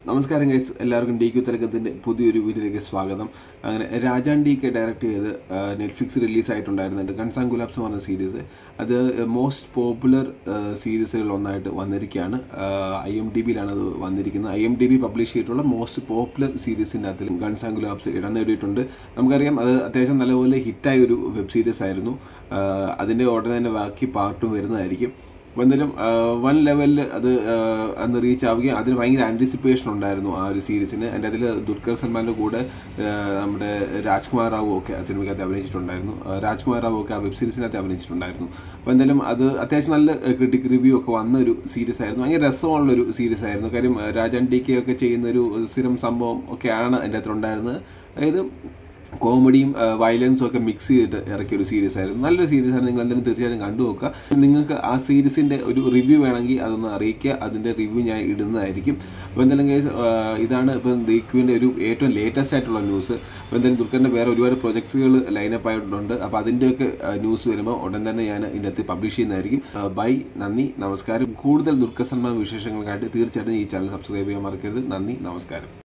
നമസ്കാരം ഗൈസ് എല്ലാവർക്കും D Q തിരക്കത്തിൻ്റെ പുതിയൊരു വീഡിയോയിലേക്ക് സ്വാഗതം അങ്ങനെ രാജാൻ ഡി കെ ഡയറക്റ്റ് ചെയ്ത് നെറ്റ്ഫ്ലിക്സ് റിലീസായിട്ടുണ്ടായിരുന്നത് കൺസാൻ ഗുലാബ്സ് എന്ന് പറഞ്ഞ സീരീസ് അത് മോസ്റ്റ് പോപ്പുലർ സീരീസുകളിൽ ഒന്നായിട്ട് വന്നിരിക്കുകയാണ് ഐ എം ഡി ബിയിലാണ് അത് വന്നിരിക്കുന്നത് I M D B publish ചെയ്തിട്ടുള്ള മോസ്റ്റ് പോപ്പുലർ സീരീസിൻ്റെ അകത്തിൽ ഗൺസാൻ ഗുലാബ്സ് ഇടം നേടിയിട്ടുണ്ട് നമുക്കറിയാം അത് അത്യാവശ്യം നല്ലപോലെ ഹിറ്റായ ഒരു വെബ് സീരീസ് ആയിരുന്നു അതിൻ്റെ ഉടനെ തന്നെ ബാക്കി പാർട്ടും വരുന്നതായിരിക്കും അപ്പോൾ എന്തായാലും വൺ ലെവലിൽ അത് അന്ന് റീച്ച് ആവുകയും അതിന് ഭയങ്കര ആൻറ്റിസിപ്പേഷൻ ഉണ്ടായിരുന്നു ആ ഒരു സീരീസിന് എൻ്റെ അതിൽ ദുൽഖർ സൽമാൻ്റെ കൂടെ നമ്മുടെ രാജ്കുമാർ റാവു ഒക്കെ ആ സിനിമയ്ക്കകത്ത് അഭിനയിച്ചിട്ടുണ്ടായിരുന്നു രാജ്കുമാർ റാവു ഒക്കെ ആ വെബ് സീരീസിനകത്ത് അഭിനയിച്ചിട്ടുണ്ടായിരുന്നു അപ്പോൾ എന്തായാലും അത് അത്യാവശ്യം നല്ല ക്രിട്ടിക് റിവ്യൂ ഒക്കെ വന്ന ഒരു സീരീസ് ആയിരുന്നു ഭയങ്കര രസമുള്ളൊരു സീരീസ് ആയിരുന്നു കാര്യം രാജാൻ ഡി കെ ഒക്കെ ചെയ്യുന്ന ഒരു സ്ഥിരം സംഭവം ഒക്കെയാണ് എൻ്റെ അകത്തുണ്ടായിരുന്നത് അതായത് കോമഡിയും വയലൻസും ഒക്കെ മിക്സ് ചെയ്തിട്ട് ഇറക്കിയ ഒരു സീരീസ് ആയിരുന്നു നല്ലൊരു സീരീസ് ആണ് നിങ്ങൾ എന്തായാലും തീർച്ചയായിട്ടും കണ്ടു നോക്കുക നിങ്ങൾക്ക് ആ സീരീസിൻ്റെ ഒരു റിവ്യൂ വേണമെങ്കിൽ അതൊന്ന് അറിയിക്കുക അതിൻ്റെ റിവ്യൂ ഞാൻ ഇടുന്നതായിരിക്കും അപ്പോൾ എന്തായാലും കേസ് ഇതാണ് ഇപ്പം ദീക്കുവിൻ്റെ ഒരു ഏറ്റവും ലേറ്റസ്റ്റ് ആയിട്ടുള്ള ന്യൂസ് അപ്പോൾ എന്തായാലും ദുൽഖറിൻ്റെ വേറെ ഒരുപാട് പ്രൊജക്ട്സുകൾ ലൈനപ്പ് ആയിട്ടുണ്ട് അപ്പോൾ അതിൻ്റെയൊക്കെ ന്യൂസ് വരുമ്പോൾ ഉടൻ തന്നെ ഞാൻ ഇതിൻ്റെ അകത്ത് പബ്ലിഷ് ചെയ്യുന്നതായിരിക്കും ബൈ നന്ദി നമസ്കാരം കൂടുതൽ ദുൽഖർ സൽമാൻ വിശേഷങ്ങൾക്കായിട്ട് തീർച്ചയായിട്ടും ഈ ചാനൽ സബ്സ്ക്രൈബ് ചെയ്യാൻ മറക്കരുത് നന്ദി നമസ്കാരം